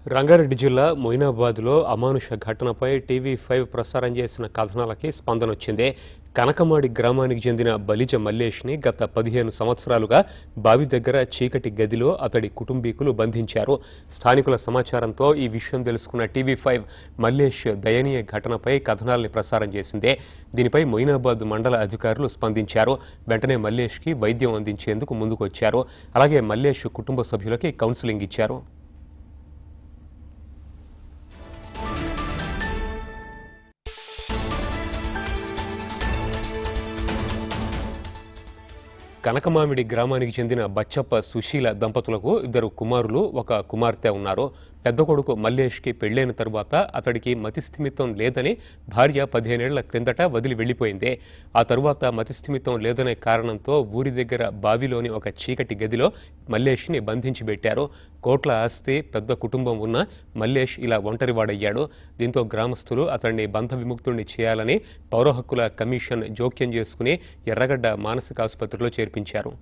రంగారెడ్డి జిల్లా మొయినాబాద్లో అమానుష ఘటనపై TV five ప్రసారం చేసిన కథనాలకి స్పందన వచ్చింది కనకమాడి గ్రామానికి చెందిన బలిజ మల్లేష్ని గత పదిహేను సంవత్సరాలుగా బావి దగ్గర చీకటి గదిలో అతడి కుటుంబీకులు బంధించారు స్థానికుల సమాచారంతో ఈ విషయం తెలుసుకున్న టీవీ ఫైవ్ మల్లేష్ దయనీయ ఘటనపై కథనాల్ని ప్రసారం చేసింది దీనిపై మొయినాబాద్ మండల అధికారులు స్పందించారు వెంటనే మల్లేష్కి వైద్యం అందించేందుకు ముందుకొచ్చారు అలాగే మల్లేష్ కుటుంబ సభ్యులకి కౌన్సిలింగ్ ఇచ్చారు కనకమామిడి గ్రామానికి చెందిన బచ్చప్ప సుశీల దంపతులకు ఇద్దరు కుమారులు ఒక కుమార్తె ఉన్నారు పెద్ద కొడుకు మల్లేష్కి పెళ్లైన తరువాత అతడికి మతిస్థిమితం లేదని భార్య పదిహేనేళ్ల క్రిందట వదిలి వెళ్లిపోయింది ఆ తరువాత మతిస్థిమితం లేదనే కారణంతో ఊరి దగ్గర బావిలోని ఒక చీకటి గదిలో మల్లేష్ని బంధించి పెట్టారు కోట్ల ఆస్తి పెద్ద కుటుంబం ఉన్న మల్లేష్ ఇలా ఒంటరివాడయ్యాడు దీంతో గ్రామస్తులు అతన్ని బంధ విముక్తుడిని చేయాలని పౌర హక్కుల కమిషన్ జోక్యం చేసుకుని ఎర్రగడ్డ మానసిక ఆసుపత్రిలో చేర్పించారు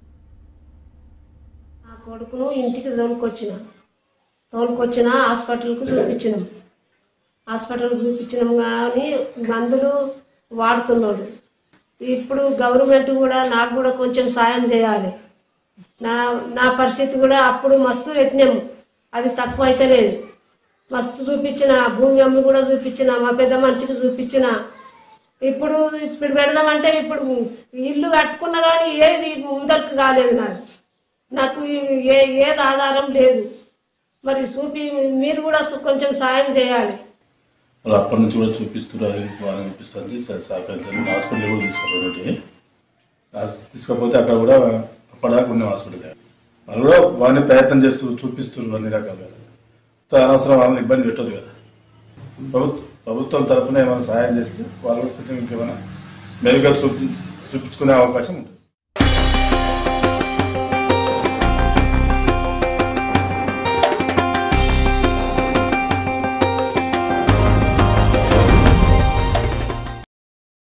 నా కొడుకును ఇంటికి తోలుకొచ్చిన తోలుకొచ్చిన హాస్పిటల్కు చూపించినాం హాస్పిటల్కి చూపించినాం కానీ మందులు వాడుతున్నాడు ఇప్పుడు గవర్నమెంట్ కూడా నాకు కూడా కొంచెం సాయం చేయాలి నా నా పరిస్థితి కూడా అప్పుడు మస్తు పెట్టినాము అది తక్కువ అయితే లేదు మస్తు చూపించిన భూమి అమ్మి కూడా చూపించిన మా పెద్ద మనిషికి చూపించిన ఇప్పుడు ఇప్పుడు పెడదామంటే ఇప్పుడు ఇల్లు కట్టుకున్నా కానీ ఏది ముందరకు కాలేదు నాకు నాకు ఏ ఏది ఆధారం లేదు మరి చూపి మీరు కూడా కొంచెం సాయం చేయాలి వాళ్ళు అప్పటి నుంచి కూడా చూపిస్తున్నారు బాగా అనిపిస్తుంది సరే సహకరించండి హాస్పిటల్ కూడా తీసుకుపోయినట్టు తీసుకపోతే అక్కడ కూడా అప్పటిదాకా ఉన్నాం హాస్పిటల్ వాళ్ళు కూడా వాళ్ళని ప్రయత్నం చేస్తూ చూపిస్తున్నారు అన్ని రకాలుగా సో అనవసరం వాళ్ళని ఇబ్బంది పెట్టదు కదా ప్రభుత్వం ప్రభుత్వం తరఫున ఏమైనా సహాయం చేస్తే వాళ్ళు కూడా కొంచెం ఇంకేమైనా మెరుగ్గా చూపి చూపించుకునే అవకాశం ఉంటుంది